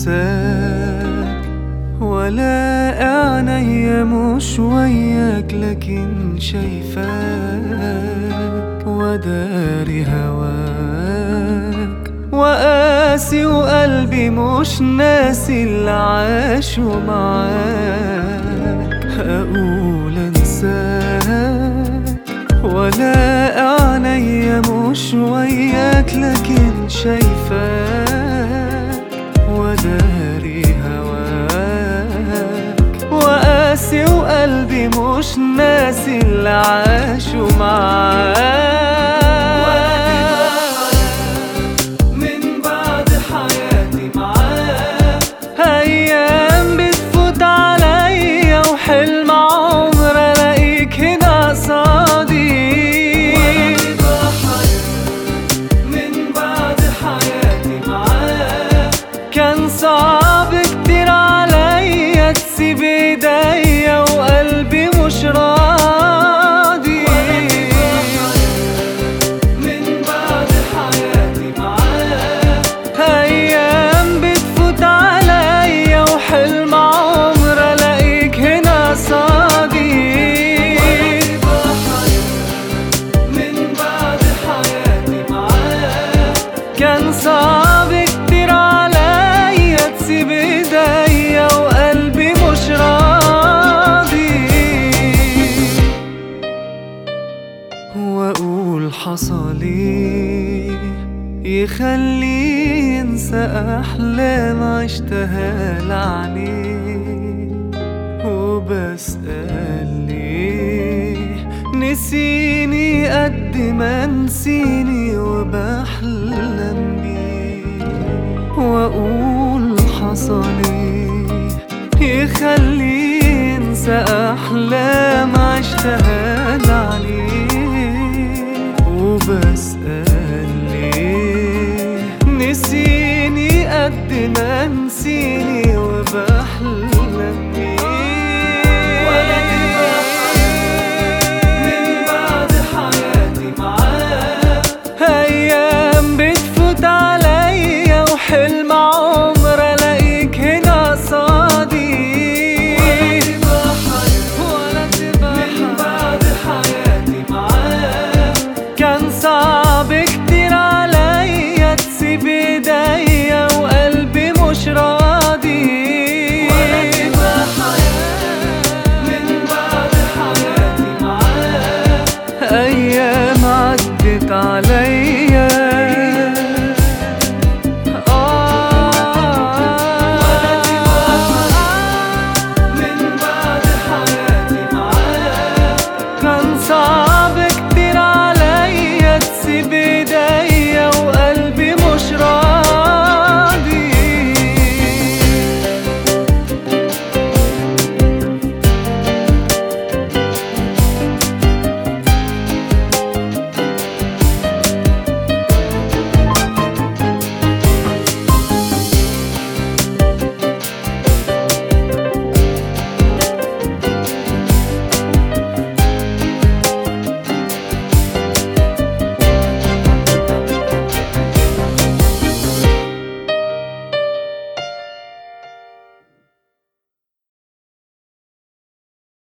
انساك ولا عينيا مش وياك لكن شايفاك وداري هواك وقاسي وقلبي مش ناسي اللي عاشوا معاك اقول انساك ولا عينيا مش وياك لكن شايفاك وداري هواك وقاسي وقلبي مش ناسي اللي عاشوا معاك من بعد حياتي معاك ايام بتفوت عليا وحلم عمر الاقيك هنا قصادي من بعد حياتي معاك كان صعب كتير عليا تسيب ايديا وقلبي مش راضي من بعد حياتي معاك ايام بتفوت عليا وحلم عمر الاقيك هنا قصادي من بعد حياتي معاك كان صعب كتير عليا تسيب ايديا وقلبي مش راضي واقول حصلي يخلي ينسى احلام عشتها لعنيه وبسأل ليه نسيني قد ما نسيني وبحلم بيه واقول حصلي يخلي ينسى احلام عشتها عليه وبسأل ليه نسيني قد ما نسيني وبحلم بيه